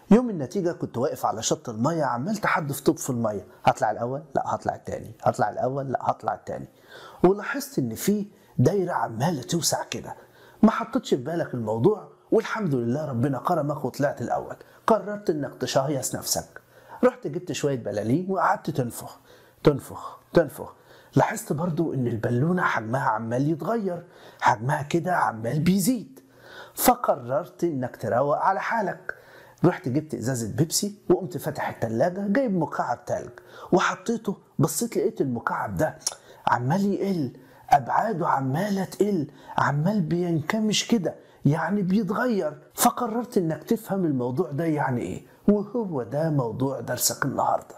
يوم النتيجة كنت واقف على شط المية عمال تحدف طوب في المية هطلع الأول؟ لا هطلع التاني هطلع الأول؟ لا هطلع التاني ولاحظت إن في دايرة عمالة توسع كده ما حطيتش في بالك الموضوع والحمد لله ربنا كرمك وطلعت الأول قررت إنك تشهيص نفسك رحت جبت شوية بلالين وقعدت تنفخ تنفخ تنفخ لاحظت برضو إن البالونة حجمها عمال يتغير حجمها كده عمال بيزيد فقررت إنك تروق على حالك رحت جبت ازازه بيبسي وقمت فاتح التلاجة جايب مكعب تلج وحطيته بصيت لقيت المكعب ده عمال يقل ابعاده عماله تقل عمال بينكمش كده يعني بيتغير فقررت انك تفهم الموضوع ده يعني ايه وهو ده موضوع درسك النهارده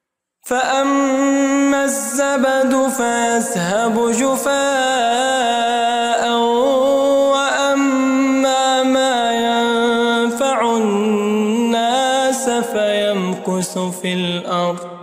فأما الزبد فيذهب جفاء وأما ما ينفع الناس فيمكث في الأرض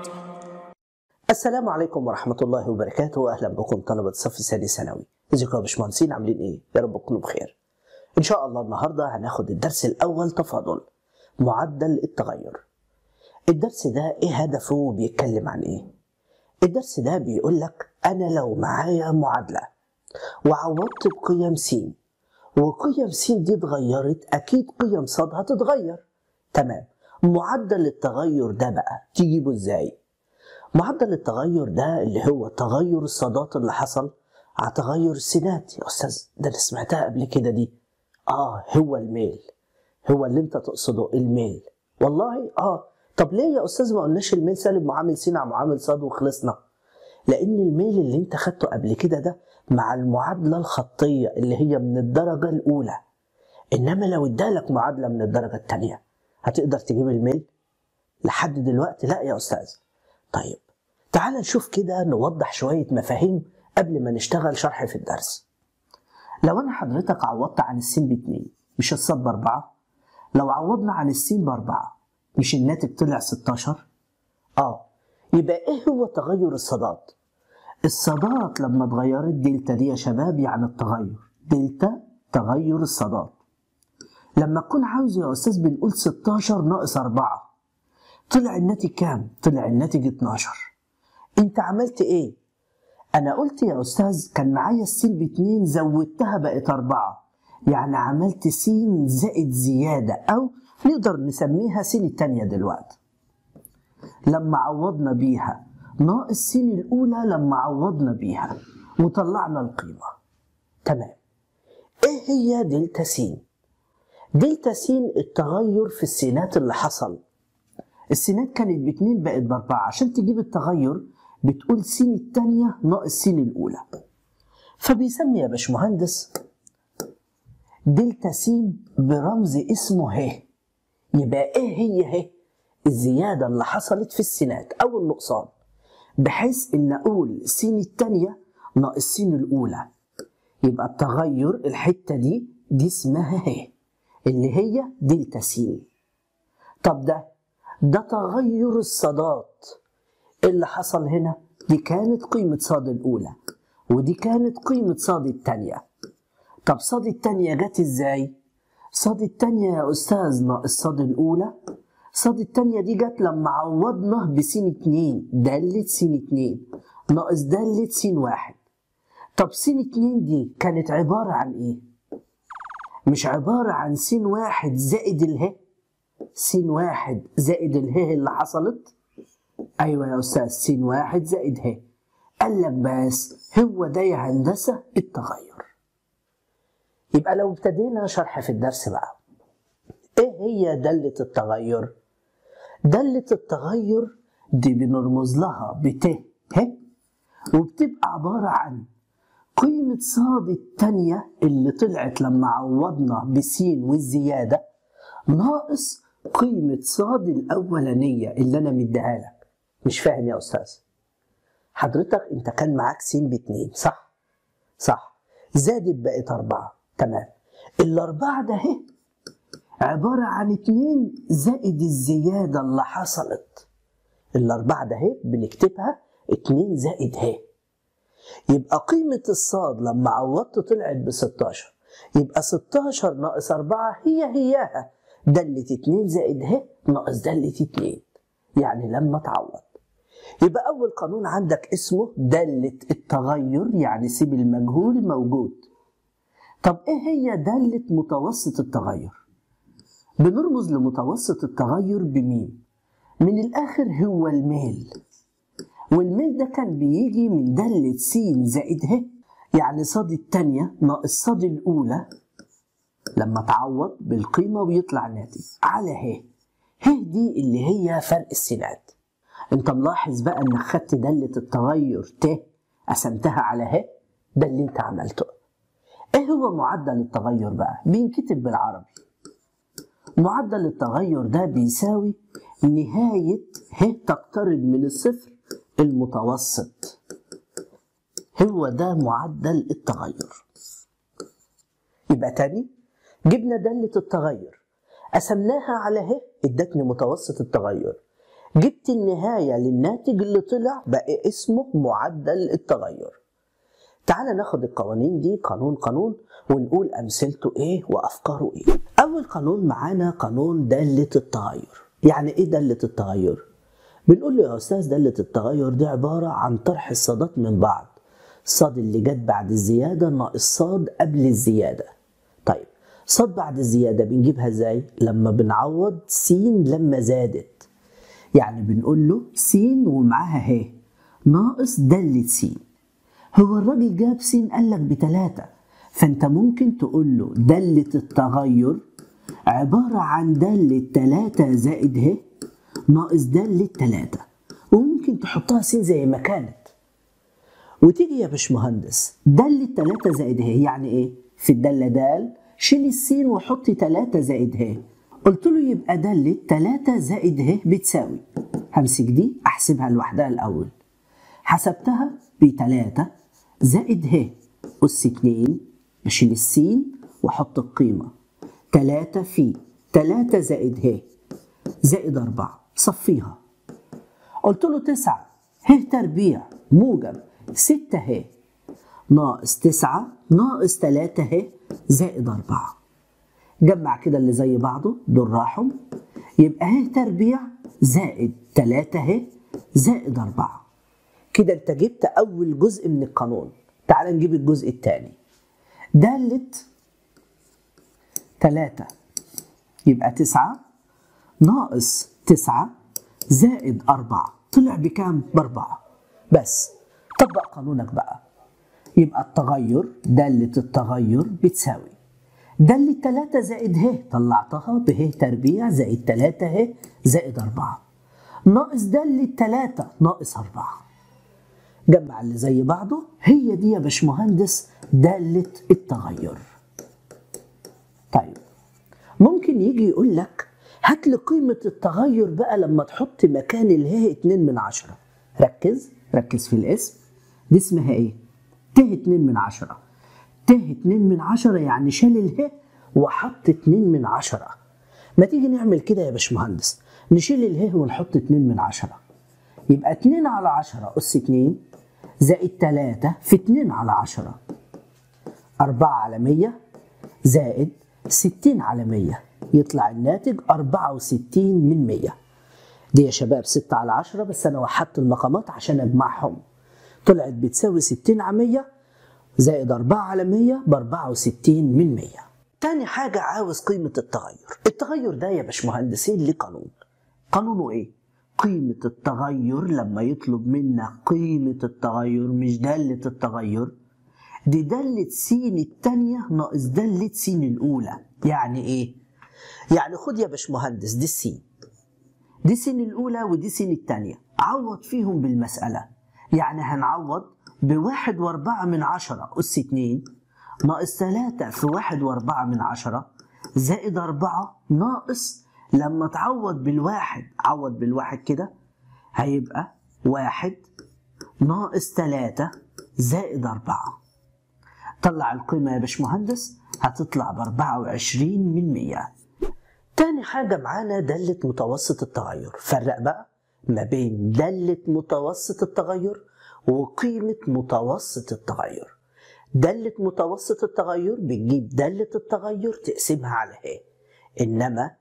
السلام عليكم ورحمة الله وبركاته أهلا بكم طلبة الصف الثاني ثانوي ازيكم يا باشمهندسين عاملين ايه؟ يا رب تكونوا بخير إن شاء الله النهاردة هناخد الدرس الأول تفاضل معدل التغير الدرس ده ايه هدفه وبيتكلم عن ايه؟ الدرس ده بيقول لك أنا لو معايا معادلة وعوضت بقيم س وقيم س دي اتغيرت أكيد قيم ص هتتغير تمام معدل التغير ده بقى تجيبه ازاي؟ معدل التغير ده اللي هو تغير الصادات اللي حصل على تغير السينات يا استاذ ده انا سمعتها قبل كده دي اه هو الميل هو اللي انت تقصده الميل والله اه طب ليه يا استاذ ما قلناش الميل سالب معامل س على معامل ص وخلصنا لان الميل اللي انت خدته قبل كده ده مع المعادله الخطيه اللي هي من الدرجه الاولى انما لو ادالك معادله من الدرجه الثانيه هتقدر تجيب الميل لحد دلوقتي لا يا استاذ طيب تعال نشوف كده نوضح شوية مفاهيم قبل ما نشتغل شرح في الدرس لو أنا حضرتك عوضت عن السين باتنين مش الصاد بأربعة لو عوضنا عن السين بأربعة مش الناتج طلع 16 آه يبقى إيه هو تغير الصادات الصادات لما اتغيرت دلتا دي يا شباب يعني التغير دلتا تغير الصادات لما أكون عاوز يا أستاذ بنقول 16 ناقص 4 طلع الناتج كام؟ طلع الناتج 12 انت عملت ايه؟ انا قلت يا استاذ كان معايا السين باتنين زودتها بقت اربعة يعني عملت سين زائد زيادة او نقدر نسميها سين التانية دلوقتي لما عوضنا بيها ناقص سين الاولى لما عوضنا بيها وطلعنا القيمة تمام ايه هي دلتا سين؟ دلتا سين التغير في السينات اللي حصل السينات كانت باتنين بقت باربعة عشان تجيب التغير بتقول س التانية ناقص س الأولى فبيسمي يا باشمهندس دلتا س برمز اسمه ه يبقى ايه هي ه الزيادة اللي حصلت في السينات أو النقصان بحيث إن أقول س التانية ناقص س الأولى يبقى التغير الحتة دي دي اسمها ه اللي هي دلتا س طب ده ده تغير الصادات اللي حصل هنا دي كانت قيمة صاد الأولى ودي كانت قيمة صاد التانية طب صاد التانية جت ازاي؟ صاد التانية يا أستاذ ناقص صاد الأولى صاد التانية دي جت لما عوضنا بسين اتنين دالة سين اتنين ناقص دالة سين واحد طب سين اتنين دي كانت عبارة عن ايه؟ مش عبارة عن سين واحد زائد اله س واحد زائد اله اللي حصلت ايوه يا استاذ س واحد زائد ه قال لك بس هو ده يا هندسه التغير يبقى لو ابتدينا شرح في الدرس بقى ايه هي دالة التغير دالة التغير دي بنرمز لها بت ه وبتبقى عبارة عن قيمة صاد التانية اللي طلعت لما عوضنا بسين والزيادة ناقص قيمة صاد الأولانية اللي أنا مديها لك مش فاهم يا أستاذ حضرتك أنت كان معاك س باتنين صح؟ صح زادت بقت أربعة تمام الأربعة ده هي عبارة عن اتنين زائد الزيادة اللي حصلت الأربعة ده هي بنكتبها اتنين زائد ه يبقى قيمة الصاد لما عوضت طلعت ب 16 يبقى 16 ناقص 4 هي هياها دالة 2 زائد ه ناقص دالة 2 يعني لما تعوض يبقى أول قانون عندك اسمه دالة التغير يعني سيب المجهول موجود طب إيه هي دالة متوسط التغير؟ بنرمز لمتوسط التغير بميم من الآخر هو الميل والميل ده كان بيجي من دالة س زائد ه يعني صاد التانية ناقص صاد الأولى لما تعوض بالقيمة ويطلع ناتج على ه ه دي اللي هي فرق السينات انت ملاحظ بقى انك خدت دالة التغير ت قسمتها على ه ده اللي انت عملته ايه هو معدل التغير بقى بينكتب بالعربي معدل التغير ده بيساوي نهاية ه تقترب من الصفر المتوسط هو ده معدل التغير يبقى تاني جبنا دالة التغير قسمناها على ه ادتني متوسط التغير جبت النهاية للناتج اللي طلع بقى اسمه معدل التغير تعال ناخد القوانين دي قانون قانون ونقول أمثلته إيه وأفكاره إيه أول قانون معانا قانون دالة التغير يعني إيه دالة التغير؟ بنقول له يا أستاذ دالة التغير دي عبارة عن طرح الصادات من بعض صاد اللي جت بعد الزيادة ناقص صاد قبل الزيادة طيب صاد بعد الزيادة بنجيبها ازاي؟ لما بنعوض س لما زادت يعني بنقول له س ومعاها ه ناقص دالة س هو الراجل جاب س قال لك بتلاتة فانت ممكن تقول له دالة التغير عبارة عن دالة تلاتة زائد ه ناقص دالة تلاتة وممكن تحطها س زي ما كانت وتيجي يا باشمهندس دالة تلاتة زائد ه يعني ايه؟ في الدالة دال شيل السين وحط تلاتة زائد ه قلت له يبقى دالة تلاتة زائد ه بتساوي همسك دي احسبها لوحدها الاول حسبتها بتلاتة زائد ه أس اتنين أشيل السين وأحط القيمة تلاتة في تلاتة زائد ه زائد أربعة صفيها قلت له تسعة ه تربيع موجب ستة ه ناقص تسعة ناقص تلاتة ه زائد أربعة جمع كده اللي زي بعضه دول راحوا يبقى ه تربيع زائد تلاتة ه زائد أربعة كده انت جبت أول جزء من القانون تعال نجيب الجزء الثاني دالة تلاتة يبقى تسعة ناقص تسعة زائد أربعة طلع بكام؟ بأربعة بس طبق قانونك بقى يبقى التغير دالة التغير بتساوي دالة تلاتة زائد ه طلعتها به تربيع زائد تلاتة ه زائد أربعة ناقص دالة تلاتة ناقص أربعة جمع اللي زي بعضه هي دي يا باشمهندس دالة التغير طيب ممكن يجي يقول لك هات لي قيمة التغير بقى لما تحط مكان اله 2 من عشرة ركز ركز في الاسم دي اسمها ايه؟ ت 2 من عشرة ت 2 من عشرة يعني شال اله وحط 2 من عشرة ما تيجي نعمل كده يا باشمهندس نشيل اله ونحط 2 من عشرة يبقى 2 على 10 أس 2 زائد 3 في 2 على 10 4 على 100 زائد 60 على 100 يطلع الناتج 64 من 100 دي يا شباب 6 على 10 بس أنا وحدت المقامات عشان أجمعهم طلعت بتساوي 60 على 100 زائد 4 على 100 ب 64 من 100 تاني حاجة عاوز قيمة التغير التغير ده يا باشمهندسين ليه قانون قانونه ايه؟ قيمة التغير لما يطلب منك قيمة التغير مش دالة التغير دي دالة س التانية ناقص دالة س الأولى يعني إيه؟ يعني خد يا باشمهندس دي السين دي س الأولى ودي س التانية عوض فيهم بالمسألة يعني هنعوض بواحد وأربعة من عشرة أس اتنين ناقص تلاتة في واحد وأربعة من عشرة زائد أربعة ناقص لما تعوض بالواحد عوض بالواحد كده هيبقى واحد ناقص تلاتة زائد أربعة طلع القيمة يا باشمهندس هتطلع بأربعة وعشرين من مية تاني حاجة معانا دالة متوسط التغير فرق بقى ما بين دالة متوسط التغير وقيمة متوسط التغير دالة متوسط التغير بتجيب دالة التغير تقسمها على ه إنما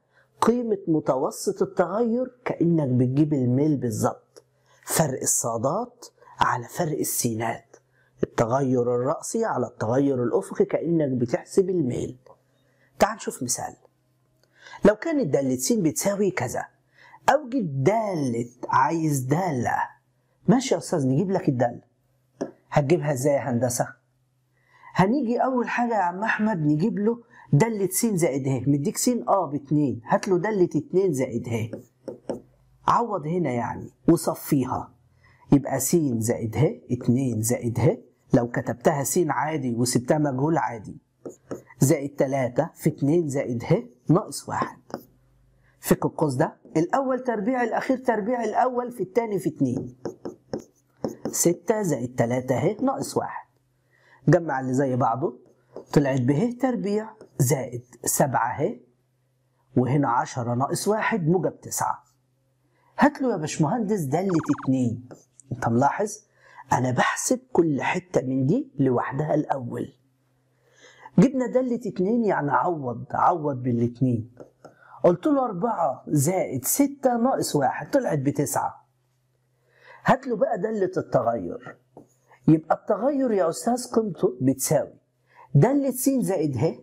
قيمة متوسط التغير كأنك بتجيب الميل بالظبط فرق الصادات على فرق السينات التغير الرأسي على التغير الأفقي كأنك بتحسب الميل تعال نشوف مثال لو كانت دالة س بتساوي كذا أوجد دالة عايز دالة ماشي يا أستاذ نجيب لك الدالة هتجيبها ازاي يا هندسة؟ هنيجي أول حاجة يا عم أحمد نجيب له دالة س زائد ه مديك س اه باتنين هات له دالة اتنين زائد ه عوض هنا يعني وصفيها يبقى س زائد ه اتنين زائد ه لو كتبتها س عادي وسبتها مجهول عادي زائد تلاتة في اتنين زائد ه ناقص واحد فك القوس ده الأول تربيع الأخير تربيع الأول في التاني في اتنين ستة زائد تلاتة ه ناقص واحد جمع اللي زي بعضه طلعت به تربيع زائد سبعة ه وهنا عشرة ناقص واحد موجب تسعة هات له يا باشمهندس دالة اتنين انت ملاحظ انا بحسب كل حتة من دي لوحدها الاول جبنا دالة اتنين يعني عوض عوض بالاتنين قلت له أربعة زائد ستة ناقص واحد طلعت بتسعة هات له بقى دالة التغير يبقى التغير يا أستاذ قيمته بتساوي دالة س زائد ه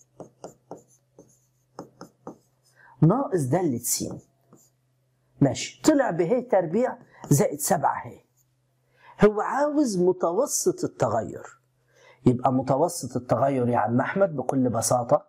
ناقص دالة س ماشي طلع به تربيع زائد سبعة ه هو عاوز متوسط التغير يبقى متوسط التغير يا عم أحمد بكل بساطة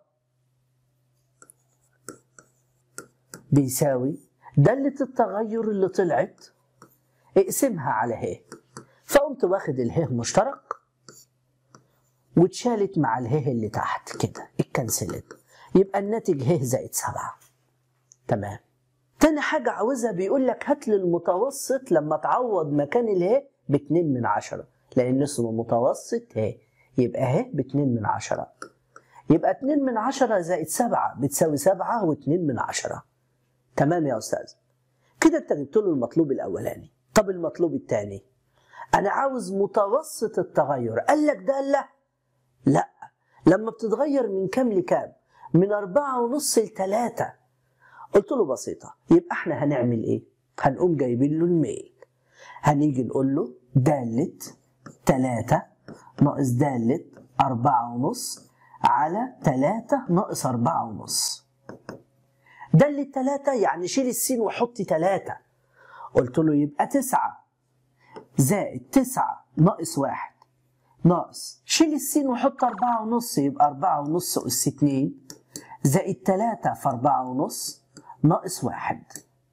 بيساوي دالة التغير اللي طلعت اقسمها على ه فقمت واخد اله مشترك واتشالت مع اله اللي تحت كده اتكنسلت يبقى الناتج ه زائد سبعة تمام تاني حاجة عاوزها بيقول لك هات لي المتوسط لما تعوض مكان اله باتنين من عشرة لأن اسمه متوسط ه يبقى ه باتنين من عشرة يبقى اتنين من عشرة زائد سبعة بتساوي سبعة واتنين من عشرة تمام يا أستاذ كده انت جبت له المطلوب الأولاني طب المطلوب الثاني أنا عاوز متوسط التغير قال لك ده لا لا لما بتتغير من كام لكام من أربعة ونص لتلاتة قلت له بسيطة يبقى احنا هنعمل ايه هنقوم جايبين له الميل هنيجي نقول له دالة تلاتة ناقص دالة أربعة ونص على تلاتة ناقص أربعة ونص دالة تلاتة يعني شيل السين وحط تلاتة قلت له يبقى تسعة زائد تسعة ناقص واحد ناقص شيل السين وحط أربعة ونص يبقى أربعة ونص أس اتنين زائد تلاتة في أربعة ونص ناقص واحد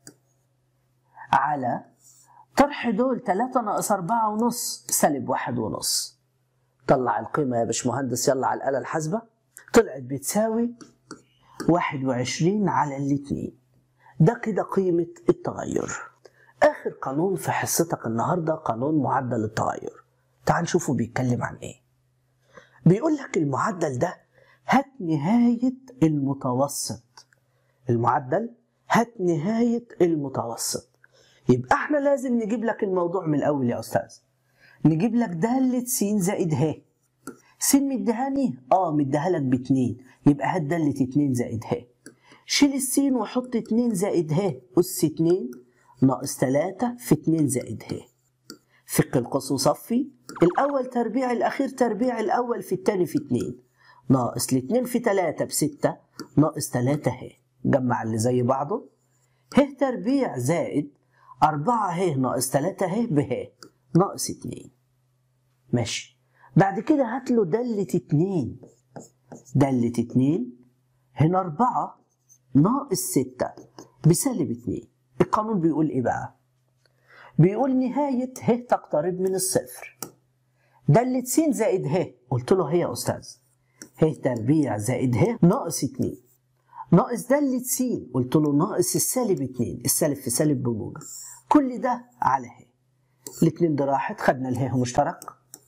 على طرح دول تلاتة ناقص أربعة ونص سالب واحد ونص طلع القيمة يا باشمهندس يلا على الآلة الحاسبة طلعت بتساوي واحد وعشرين على الاتنين ده كده قيمة التغير آخر قانون في حصتك النهاردة قانون معدل التغير تعال نشوفه بيتكلم عن ايه بيقول لك المعدل ده هات نهاية المتوسط المعدل هات نهاية المتوسط يبقى احنا لازم نجيب لك الموضوع من الأول يا أستاذ نجيب لك دالة س زائد ه س مديهاني اه مديها لك باتنين يبقى هات دالة اتنين زائد ه شيل السين وحط اتنين زائد ه أس اتنين ناقص تلاتة في اتنين زائد ه فك القوس وصفي الأول تربيع الأخير تربيع الأول في التاني في اتنين ناقص الاتنين في تلاتة بستة ناقص تلاتة ه جمع اللي زي بعضه ه تربيع زائد أربعة ه ناقص تلاتة ه به ناقص اتنين ماشي بعد كده هات له دالة اتنين دالة اتنين هنا أربعة ناقص ستة بسالب اتنين القانون بيقول ايه بقى؟ بيقول نهاية ه تقترب من الصفر دالة س زائد ه قلت له هي يا أستاذ ه تربيع زائد ه ناقص اتنين ناقص دالة س قلت له ناقص السالب اتنين السالب في سالب بموجب كل ده على ه الاتنين ده راحت خدنا اله مشترك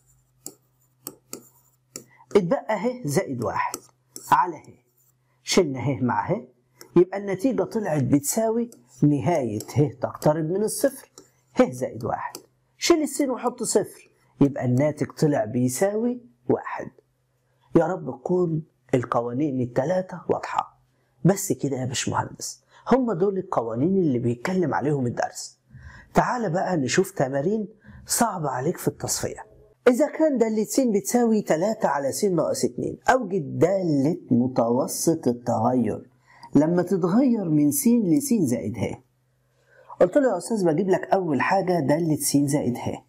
اتبقى ه زائد واحد على ه شلنا ه مع ه يبقى النتيجة طلعت بتساوي نهاية ه تقترب من الصفر ه زائد واحد شيل السين وحط صفر يبقى الناتج طلع بيساوي واحد يا رب تكون القوانين الثلاثة واضحة بس كده يا باشمهندس هم دول القوانين اللي بيتكلم عليهم الدرس تعال بقى نشوف تمارين صعبة عليك في التصفية إذا كان دالة س بتساوي 3 على س ناقص 2 أوجد دالة متوسط التغير لما تتغير من س لس زائد ه قلت له يا أستاذ بجيب لك أول حاجة دالة س زائد ه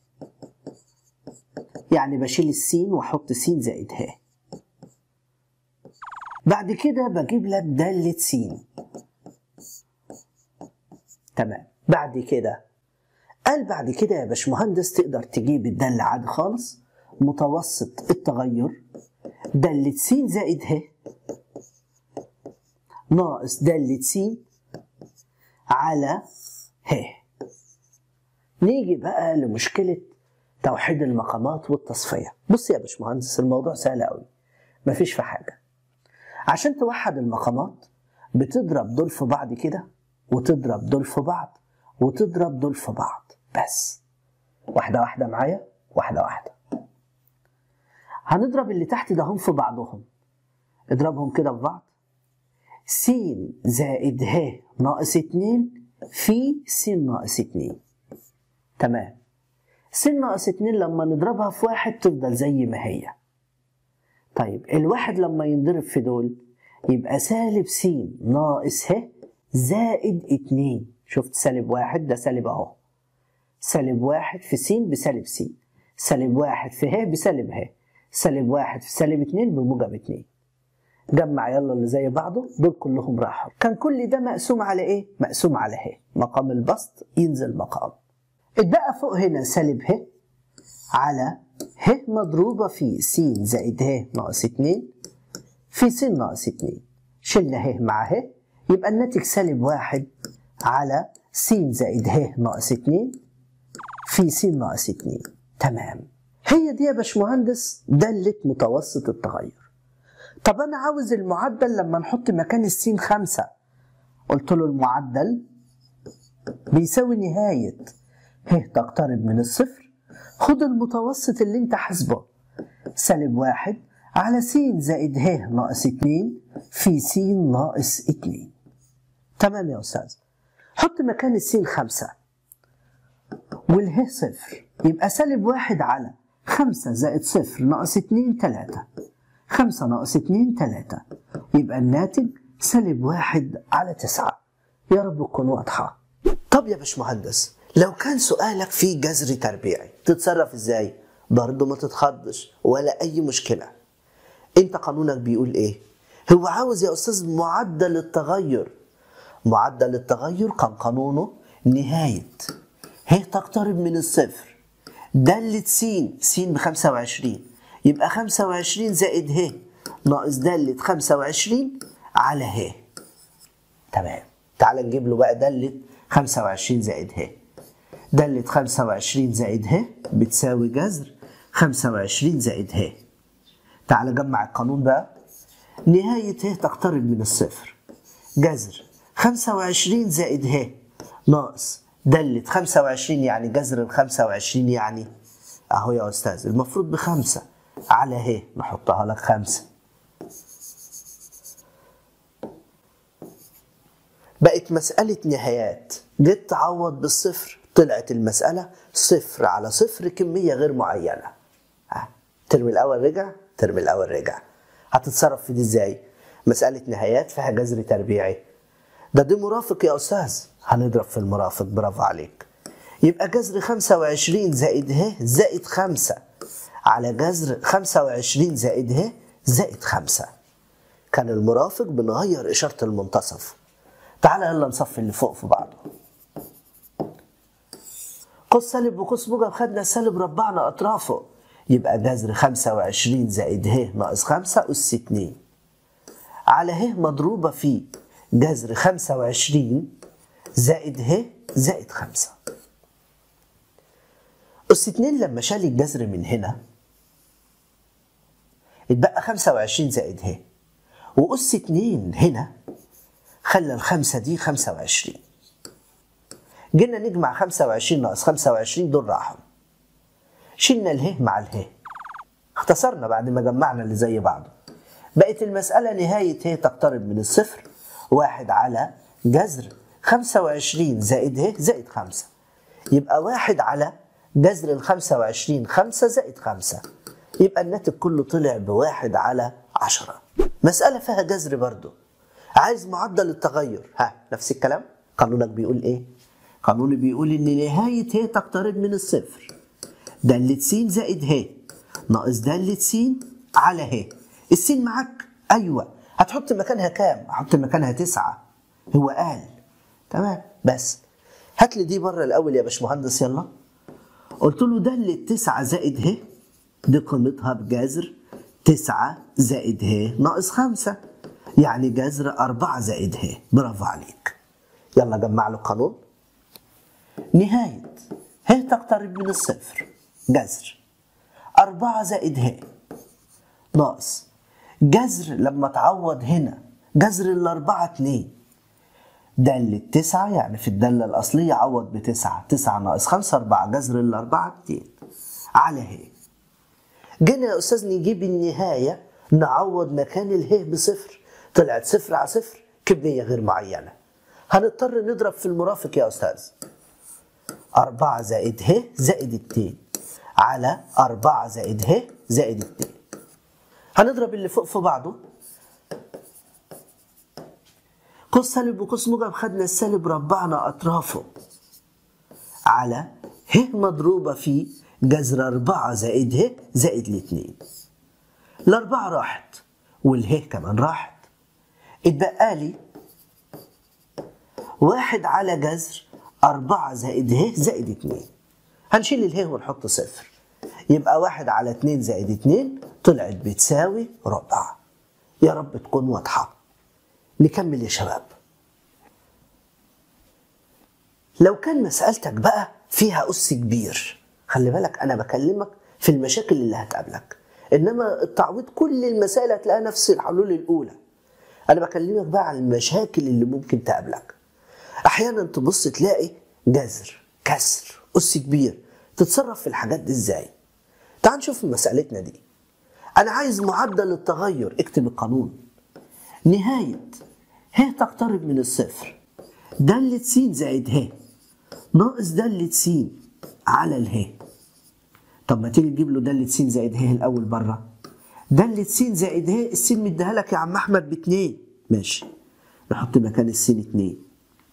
يعني بشيل السين وأحط س زائد ه بعد كده بجيب لك دالة س تمام بعد كده قال بعد كده يا باشمهندس تقدر تجيب الدالة عادي خالص متوسط التغير دالة س زائد ه ناقص دالة س على ه نيجي بقى لمشكلة توحيد المقامات والتصفية بص يا باشمهندس الموضوع سهل قوي مفيش في حاجة عشان توحد المقامات بتضرب دول في بعض كده وتضرب دول في بعض وتضرب دول في بعض بس واحدة واحدة معايا واحدة واحدة هنضرب اللي تحت ده هم في بعضهم اضربهم كده في بعض س زائد ه ناقص اتنين في س ناقص اتنين تمام س ناقص اتنين لما نضربها في واحد تفضل زي ما هي طيب الواحد لما ينضرب في دول يبقى سالب س ناقص ه زائد اتنين شفت سالب واحد ده سالب اهو سالب واحد في س بسالب س سالب واحد في ه بسالب ه سالب واحد في سالب اتنين بموجب اتنين جمع يلا اللي زي بعضه دول كلهم راحوا كان كل ده مقسوم على ايه؟ مقسوم على ه مقام البسط ينزل مقام اتبقى فوق هنا سالب ه على ه مضروبة في س زائد ه ناقص اتنين في س ناقص اتنين شلنا ه مع ه يبقى الناتج سالب واحد على س زائد ه ناقص اتنين في س ناقص اتنين تمام هي دي يا باشمهندس دالة متوسط التغير طب أنا عاوز المعدل لما نحط مكان السين خمسة قلت له المعدل بيساوي نهاية ه تقترب من الصفر خد المتوسط اللي انت حاسبه سالب واحد على س زائد ه ناقص اتنين في س ناقص اتنين تمام يا أستاذ حط مكان السين خمسة والهه صفر يبقى سالب واحد على خمسة زائد صفر ناقص اتنين تلاتة خمسة ناقص اتنين تلاتة يبقى الناتج سالب واحد على تسعة يا رب تكون واضحة طب يا باشمهندس لو كان سؤالك فيه جذر تربيعي تتصرف ازاي؟ برضه ما تتخضش ولا أي مشكلة انت قانونك بيقول ايه؟ هو عاوز يا أستاذ معدل التغير معدل التغير كان قانونه نهاية ه تقترب من الصفر دالة س س ب 25 يبقى 25 زائد ه ناقص دالة 25 على ه تمام تعال نجيب له بقى دالة 25 زائد ه دالة 25 زائد ه بتساوي جذر 25 زائد ه تعال جمع القانون بقى نهاية ه تقترب من الصفر جذر 25 زائد ه ناقص دالة 25 يعني جذر ال 25 يعني اهو يا استاذ المفروض بخمسة على ه نحطها لك خمسة بقت مسألة نهايات جيت تعوض بالصفر طلعت المسألة صفر على صفر كمية غير معينة ها، الترم الأول رجع الترم الأول رجع هتتصرف في دي ازاي؟ مسألة نهايات فيها جذر تربيعي ده دي مرافق يا أستاذ هنضرب في المرافق برافو عليك يبقى جذر 25 زائد ه زائد 5 على جذر 25 زائد ه زائد 5 كان المرافق بنغير إشارة المنتصف تعالى يلا نصفي اللي فوق في بعضه قوس سالب وقوس موجب خدنا السالب ربعنا أطرافه يبقى جذر 25 زائد ه ناقص 5 أس 2 على ه مضروبة في جذر 25 زائد ه زائد 5 أس 2 لما شال الجذر من هنا اتبقى 25 زائد ه وأس 2 هنا خلى الخمسة دي 25 جينا نجمع 25 ناقص 25 دول راحوا شلنا اله مع اله اختصرنا بعد ما جمعنا اللي زي بعضه بقت المسألة نهاية ه تقترب من الصفر واحد على جذر 25 زائد ه زائد 5 يبقى واحد على جذر ال 25 5 زائد 5 يبقى الناتج كله طلع بواحد على 10 مسألة فيها جذر برضو عايز معدل التغير ها نفس الكلام قانونك بيقول ايه قانوني بيقول ان نهاية ه تقترب من الصفر دالة س زائد ه ناقص دالة س على ه السين معاك ايوه هتحط مكانها كام هحط مكانها تسعة هو قال تمام بس هات لي دي بره الاول يا باشمهندس يلا قلت له دالة تسعة زائد ه دي قيمتها بجذر تسعة زائد ه ناقص خمسة يعني جذر أربعة زائد ه برافو عليك يلا جمع له القانون نهاية ه تقترب من الصفر جذر أربعة زائد ه ناقص جذر لما تعوض هنا جذر الأربعة اتنين دالة تسعة يعني في الدالة الأصلية عوض بتسعة تسعة ناقص خمسة أربعة جذر الأربعة اتنين على ه جينا يا أستاذ نجيب النهاية نعوض مكان اله بصفر طلعت صفر على صفر كمية غير معينة هنضطر نضرب في المرافق يا أستاذ أربعة زائد ه زائد اتنين على أربعة زائد ه زائد اتنين هنضرب اللي فوق في بعضه قوس سالب وقوس موجب خدنا السالب ربعنا أطرافه على ه مضروبة في جذر أربعة زائد ه زائد الاتنين الأربعة راحت والهه كمان راحت اتبقى لي واحد على جذر أربعة زائد ه زائد اتنين هنشيل اله ونحط صفر يبقى واحد على اتنين زائد اتنين طلعت بتساوي ربع يا رب تكون واضحة نكمل يا شباب لو كان مسألتك بقى فيها أس كبير خلي بالك أنا بكلمك في المشاكل اللي هتقابلك إنما التعويض كل المسائل هتلاقيها نفس الحلول الأولى أنا بكلمك بقى عن المشاكل اللي ممكن تقابلك أحيانا تبص تلاقي جذر كسر أس كبير تتصرف في الحاجات دي إزاي تعال نشوف مسألتنا دي أنا عايز معدل التغير اكتب القانون نهاية ه تقترب من الصفر دالة س زائد ه ناقص دالة س على اله طب ما تيجي تجيب له دالة س زائد ه الأول بره دالة س زائد ه السين مديها لك يا عم أحمد باتنين ماشي نحط مكان السين اتنين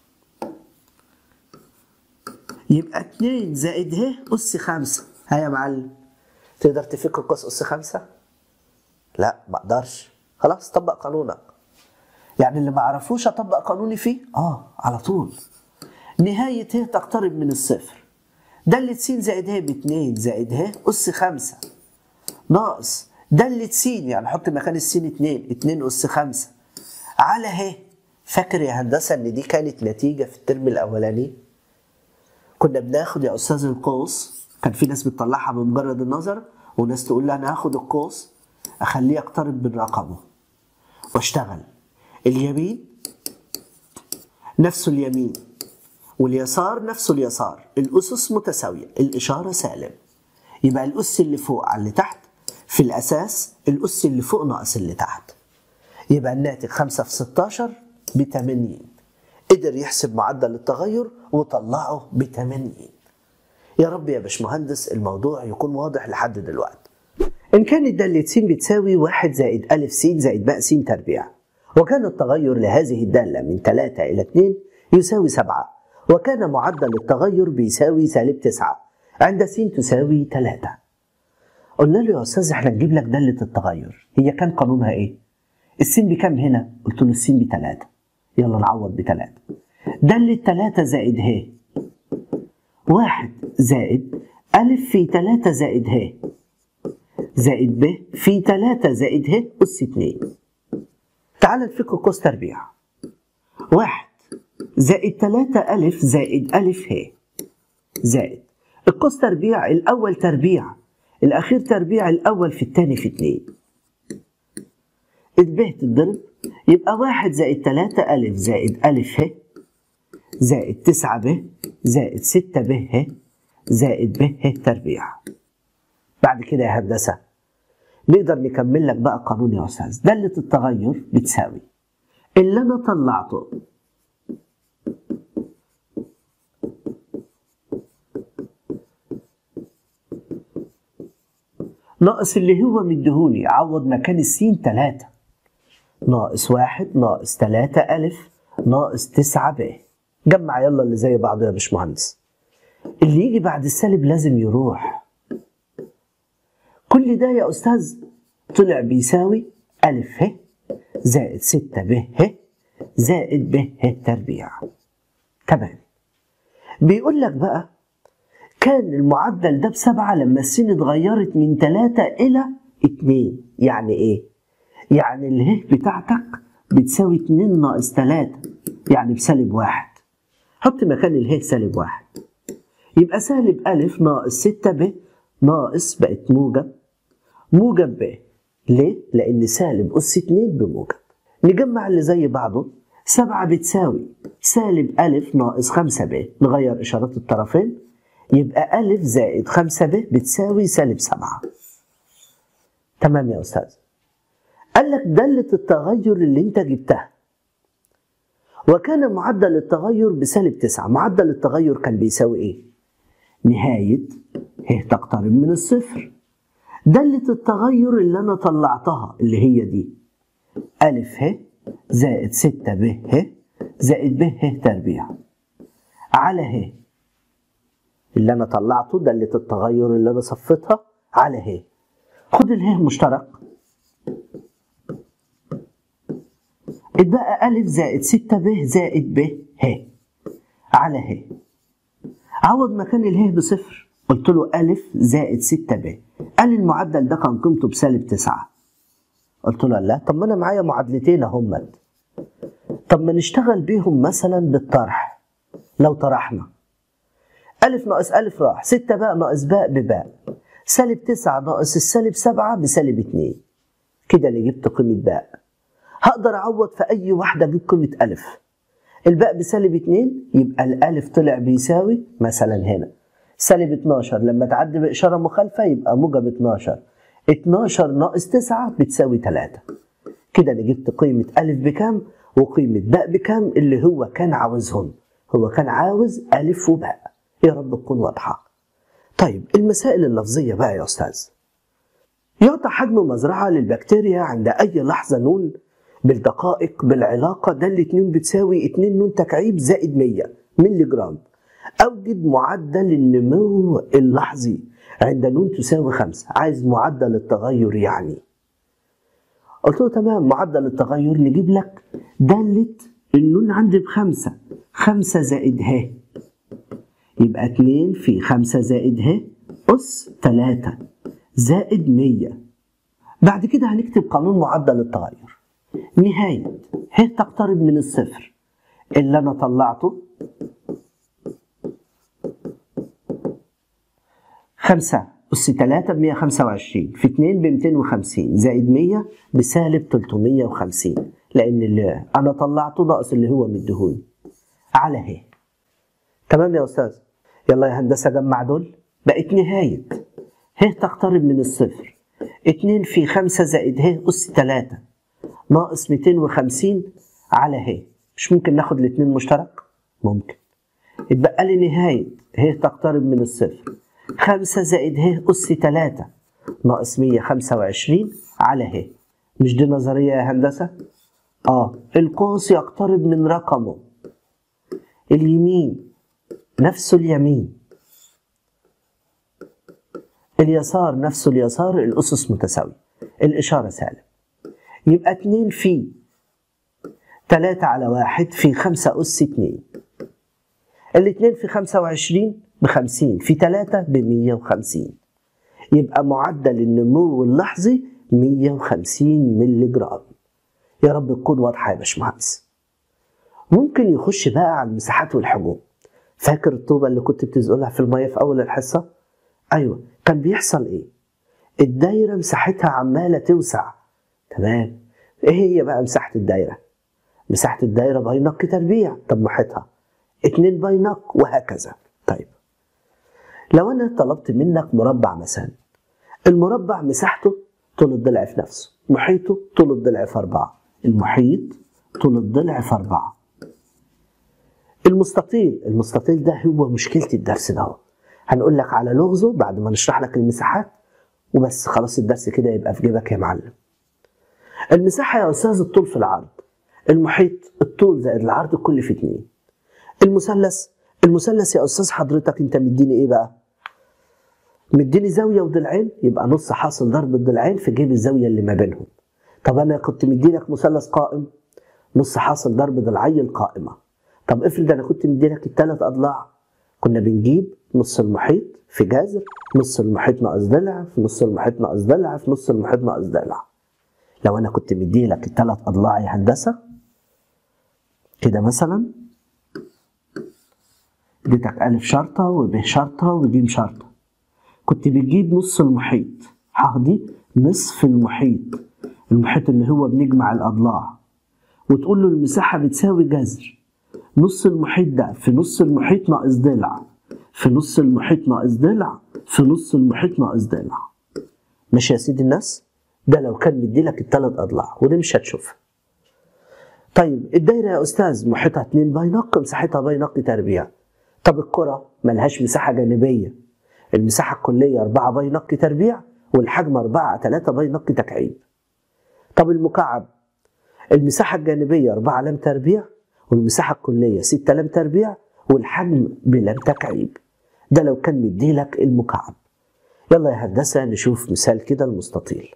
يبقى اتنين زائد ه أس خمسة ها يا معلم تقدر تفك القوس أس خمسة؟ لا ما اقدرش خلاص طبق قانونك يعني اللي ما عرفوش اطبق قانوني فيه اه على طول نهاية ه تقترب من الصفر دالة س زائد ه باتنين زائد ه أس خمسة ناقص دالة س يعني حط مكان السين اتنين اتنين أس خمسة على ه فاكر يا هندسة إن دي كانت نتيجة في الترم الأولاني كنا بناخد يا أستاذ القوس كان في ناس بتطلعها بمجرد النظر وناس تقول لي أنا هاخد القوس أخليه يقترب من رقمه واشتغل اليمين نفسه اليمين واليسار نفسه اليسار الأسس متساوية الإشارة سالب يبقى الأس اللي فوق على اللي تحت في الأساس الأس اللي فوق ناقص اللي تحت يبقى الناتج 5 في 16 ب 80 قدر يحسب معدل التغير وطلعه ب 80 يا رب يا باشمهندس الموضوع يكون واضح لحد دلوقتي إن كانت دالة س بتساوي 1 زائد أ س زائد باء س تربيع وكان التغير لهذه الدالة من 3 إلى 2 يساوي 7 وكان معدل التغير بيساوي سالب 9 عند س تساوي 3 قلنا له يا أستاذ احنا نجيب لك دالة التغير هي كان قانونها إيه؟ السين بكام هنا؟ قلت له السين بتلاتة يلا نعوض بتلاتة دالة تلاتة زائد ه واحد زائد ألف في تلاتة زائد ه زائد ب في تلاتة زائد ه أس اتنين تعال نفك قوس تربيع واحد زائد تلاتة ألف زائد ألف ه زائد القوس تربيع الأول تربيع الأخير تربيع الأول في التاني في اتنين ب تتضرب يبقى واحد زائد تلاتة ألف زائد ألف ه زائد تسعة ب زائد ستة ب ه زائد ب ه تربيع بعد كده يا هندسة نقدر نكمل لك بقى قانون يا أستاذ دالة التغير بتساوي اللي انا طلعته ناقص اللي هو مديهولي عوض مكان السين تلاتة ناقص واحد ناقص تلاتة ألف ناقص تسعة ب جمع يلا اللي زي بعضه يا باشمهندس اللي يجي بعد السالب لازم يروح كل ده يا أستاذ طلع بيساوي ألف ه زائد ستة ب ه زائد ب ه تربيع تمام بيقول لك بقى كان المعدل ده بسبعة لما السين اتغيرت من تلاتة إلى اتنين يعني إيه؟ يعني اله بتاعتك بتساوي اتنين ناقص تلاتة يعني بسالب واحد حط مكان اله سالب واحد يبقى سالب ألف ناقص ستة ب ناقص بقت موجب موجب ب ليه؟ لأن سالب أس اتنين بموجب نجمع اللي زي بعضه سبعة بتساوي سالب ألف ناقص خمسة ب نغير إشارات الطرفين يبقى ألف زائد خمسة ب بتساوي سالب سبعة تمام يا أستاذ قال لك دالة التغير اللي أنت جبتها وكان معدل التغير بسالب تسعة معدل التغير كان بيساوي إيه؟ نهاية ه تقترب من الصفر دالة التغير اللي أنا طلعتها اللي هي دي ألف ه زائد ستة ب ه زائد ب ه تربيع على ه اللي أنا طلعته دالة التغير اللي أنا صفيتها على ه خد اله مشترك اتبقى ألف زائد ستة ب زائد ب ه على ه عوض مكان اله بصفر قلت له ألف زائد ستة ب قال المعدل ده كان قيمته بسالب تسعة قلت له لا طب ما أنا معايا معادلتين اهمت طب ما نشتغل بيهم مثلا بالطرح لو طرحنا ألف ناقص ألف راح ستة باء ناقص باء بباء سالب تسعة ناقص السالب سبعة بسالب اتنين كده أنا جبت قيمة باء هقدر أعوض في أي واحدة أجيب قيمة ألف الباء بسالب اتنين يبقى الألف طلع بيساوي مثلا هنا سالب 12 لما تعدي بإشارة مخالفة يبقى موجب 12 12 ناقص 9 بتساوي 3 كده أنا جبت قيمة ألف بكام وقيمة باء بكام اللي هو كان عاوزهم هو كان عاوز ألف وباء يا رب تكون واضحة طيب المسائل اللفظية بقى يا أستاذ يعطى حجم مزرعة للبكتيريا عند أي لحظة نون بالدقائق بالعلاقة ده الاتنين بتساوي 2 نون تكعيب زائد 100 ملي جرام أوجد معدل النمو اللحظي عند نون تساوي 5 عايز معدل التغير يعني قلت له تمام معدل التغير نجيب لك دالة النون عندي بخمسة خمسة زائد ه يبقى 2 في 5 زائد ه أس 3 زائد 100 بعد كده هنكتب قانون معدل التغير نهاية ه تقترب من الصفر اللي أنا طلعته خمسة أس تلاتة بمية خمسة وعشرين في اتنين بمتين وخمسين زائد مية بسالب تلتمية وخمسين لأن اللي أنا طلعته ناقص اللي هو مديهوني على ه تمام يا أستاذ يلا يا هندسة جمع دول بقت نهاية ه تقترب من الصفر اتنين في خمسة زائد ه أس تلاتة ناقص ميتين وخمسين على ه مش ممكن ناخد الاتنين مشترك؟ ممكن اتبقى لي نهاية ه تقترب من الصفر خمسة زائد ه أس تلاتة ناقص مية خمسة وعشرين على ه مش دي نظرية يا هندسة؟ آه القوس يقترب من رقمه اليمين نفسه اليمين اليسار نفسه اليسار الأسس متساوية الإشارة سالب يبقى اتنين في تلاتة على واحد في خمسة أس اتنين الاتنين في خمسة وعشرين بخمسين في تلاتة بمية وخمسين يبقى معدل النمو اللحظي مية وخمسين ملي جرام يا رب تكون واضحة يا باشمهندس ممكن يخش بقى على المساحات والحجوم فاكر الطوبة اللي كنت بتزقلها في المية في أول الحصة؟ أيوة كان بيحصل إيه؟ الدايرة مساحتها عمالة توسع تمام إيه هي بقى مساحة الدايرة؟ مساحة الدايرة باي نق تربيع طب محيطها اتنين باي نق وهكذا طيب لو أنا طلبت منك مربع مثلا المربع مساحته طول الضلع في نفسه محيطه طول الضلع في أربعة المحيط طول الضلع في أربعة المستطيل المستطيل ده هو مشكلة الدرس ده هنقول لك على لغزه بعد ما نشرح لك المساحات وبس خلاص الدرس كده يبقى في جيبك يا معلم المساحة يا أستاذ الطول في العرض المحيط الطول زائد العرض كل في اتنين المثلث المثلث يا أستاذ حضرتك أنت مديني إيه بقى؟ مديني زاوية وضلعين يبقى نص حاصل ضرب الضلعين في جيب الزاوية اللي ما بينهم طب أنا كنت مديلك مثلث قائم نص حاصل ضرب ضلعي القائمة طب افرض أنا كنت مديلك الثلاث أضلاع كنا بنجيب نص المحيط في جذر نص المحيط ناقص ضلع في نص المحيط ناقص ضلع في نص المحيط ناقص ضلع لو أنا كنت مديلك الثلاث أضلاع يا هندسة كده مثلا اديتك ألف شرطة وب شرطة وج شرطة كنت بتجيب نص المحيط هاخدي نصف المحيط المحيط اللي هو بنجمع الأضلاع وتقول له المساحة بتساوي جذر نص المحيط ده في نص المحيط ناقص ضلع في نص المحيط ناقص ضلع في نص المحيط ناقص ضلع ماشي يا سيدي الناس ده لو كان مديلك الثلاث أضلاع ودي مش هتشوفها طيب الدايرة يا أستاذ محيطها 2 باي نق مساحتها باي نق تربيع طب الكرة ملهاش مساحة جانبية المساحة الكلية 4 باي نق تربيع والحجم 4 3 باي نق تكعيب طب المكعب المساحة الجانبية 4 لام تربيع والمساحة الكلية 6 لام تربيع والحجم بلام تكعيب ده لو كان مديلك المكعب يلا يا هندسة نشوف مثال كده المستطيل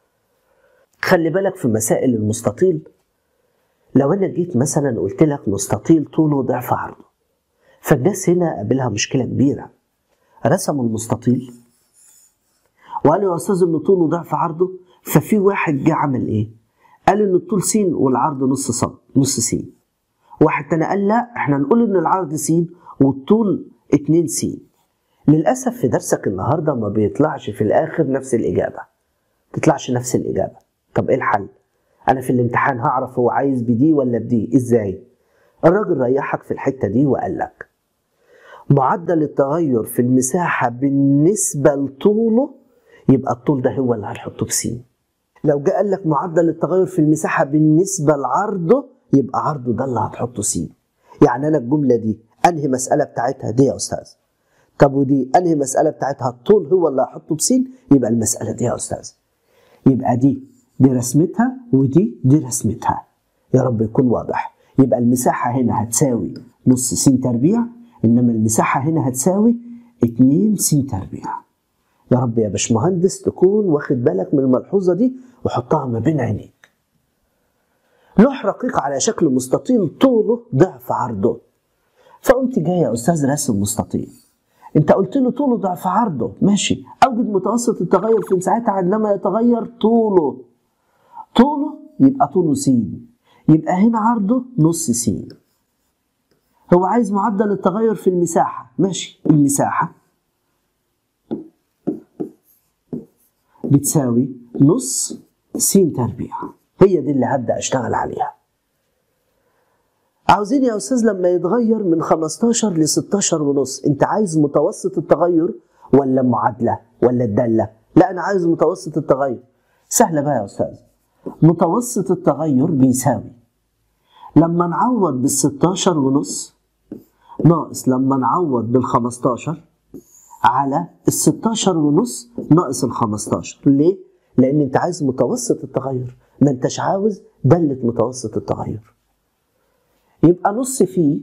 خلي بالك في مسائل المستطيل لو انا جيت مثلا قلت لك مستطيل طوله ضعف عرضه فالناس هنا قابلها مشكله كبيره رسموا المستطيل وقالوا يا استاذ ان طوله ضعف عرضه ففي واحد جه عمل ايه؟ قال ان الطول س والعرض نص ص نص س واحد تاني قال لا احنا نقول ان العرض س والطول 2 س للاسف في درسك النهارده ما بيطلعش في الاخر نفس الاجابه تطلعش نفس الاجابه طب ايه الحل؟ انا في الامتحان هعرف هو عايز بدي ولا بدي ازاي الراجل ريحك في الحته دي وقال لك معدل التغير في المساحه بالنسبه لطوله يبقى الطول ده هو اللي هنحطه بسين لو جه قال لك معدل التغير في المساحه بالنسبه لعرضه يبقى عرضه ده اللي هتحطه سين يعني انا الجمله دي انهي مساله بتاعتها دي يا استاذ طب ودي انهي مساله بتاعتها الطول هو اللي هحطه بسين يبقى المساله دي يا استاذ يبقى دي دي رسمتها ودي دي رسمتها يا رب يكون واضح يبقى المساحة هنا هتساوي نص س تربيع إنما المساحة هنا هتساوي 2 س تربيع يا رب يا باشمهندس تكون واخد بالك من الملحوظة دي وحطها ما بين عينيك لوح رقيق على شكل مستطيل طوله ضعف عرضه فقمت جاي يا أستاذ راسم مستطيل انت قلت له طوله ضعف عرضه ماشي اوجد متوسط التغير في مساحتها عندما يتغير طوله طوله يبقى طوله س يبقى هنا عرضه نص س هو عايز معدل التغير في المساحة ماشي المساحة بتساوي نص س تربيع هي دي اللي هبدأ أشتغل عليها عاوزين يا أستاذ لما يتغير من 15 ل 16 ونص أنت عايز متوسط التغير ولا معادلة ولا الدالة لا أنا عايز متوسط التغير سهلة بقى يا أستاذ متوسط التغير بيساوي لما نعوض بال 16 ونص ناقص لما نعوض بال 15 على ال 16 ونص ناقص ال 15 ليه؟ لأن أنت عايز متوسط التغير ما أنتش عاوز دالة متوسط التغير يبقى نص فيه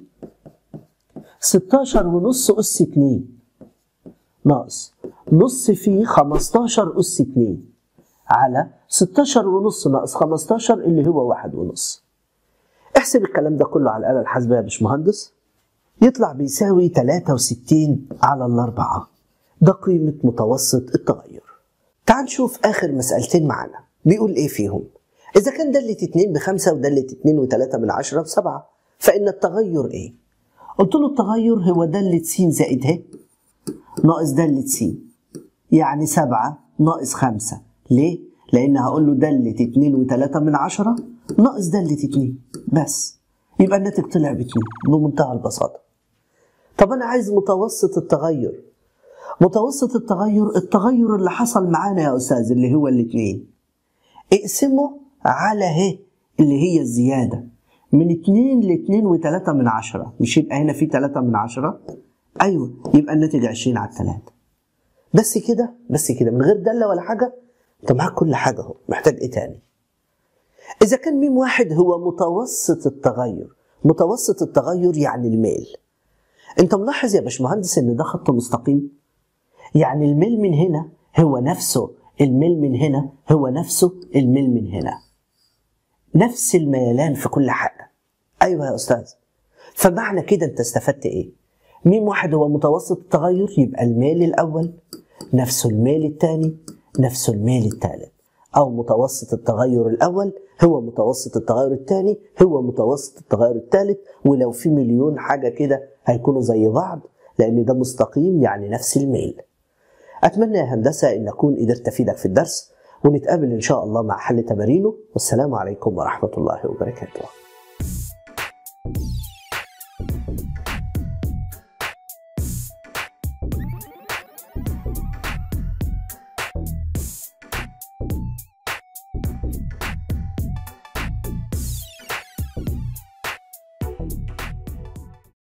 16 ونص أس 2 ناقص نص فيه 15 أس 2 على 16 ونص ناقص 15 اللي هو واحد ونص احسب الكلام ده كله على الآلة الحاسبة يا باشمهندس يطلع بيساوي 63 على الأربعة ده قيمة متوسط التغير تعال نشوف آخر مسألتين معانا بيقول إيه فيهم إذا كان دالة 2 بخمسة ودالة 2 و3 من عشرة بسبعة فإن التغير إيه؟ قلت له التغير هو دالة س زائد ه ناقص دالة س يعني سبعة ناقص خمسة ليه؟ لأن هقول له دالة 2 و3 من عشرة ناقص دالة 2 بس يبقى الناتج طلع ب 2 بمنتهى البساطة طب أنا عايز متوسط التغير متوسط التغير التغير اللي حصل معانا يا أستاذ اللي هو الاثنين اقسمه على ه اللي هي الزيادة من 2 ل 2 و3 من عشرة مش يبقى هنا في 3 من عشرة ايوه يبقى الناتج 20 على 3 بس كده بس كده من غير داله ولا حاجه انت معاك كل حاجه اهو محتاج ايه تاني اذا كان ميم واحد هو متوسط التغير متوسط التغير يعني الميل انت ملاحظ يا باشمهندس ان ده خط مستقيم يعني الميل من هنا هو نفسه الميل من هنا هو نفسه الميل من هنا نفس الميلان في كل حاجه ايوه يا استاذ فمعنى كده انت استفدت ايه ميم واحد هو متوسط التغير يبقى الميل الاول نفسه الميل الثاني نفسه الميل الثالث او متوسط التغير الاول هو متوسط التغير الثاني هو متوسط التغير الثالث ولو في مليون حاجه كده هيكونوا زي بعض لان ده مستقيم يعني نفس الميل اتمنى يا هندسه ان اكون قدرت افيدك في الدرس ونتقابل ان شاء الله مع حل تمارينه والسلام عليكم ورحمه الله وبركاته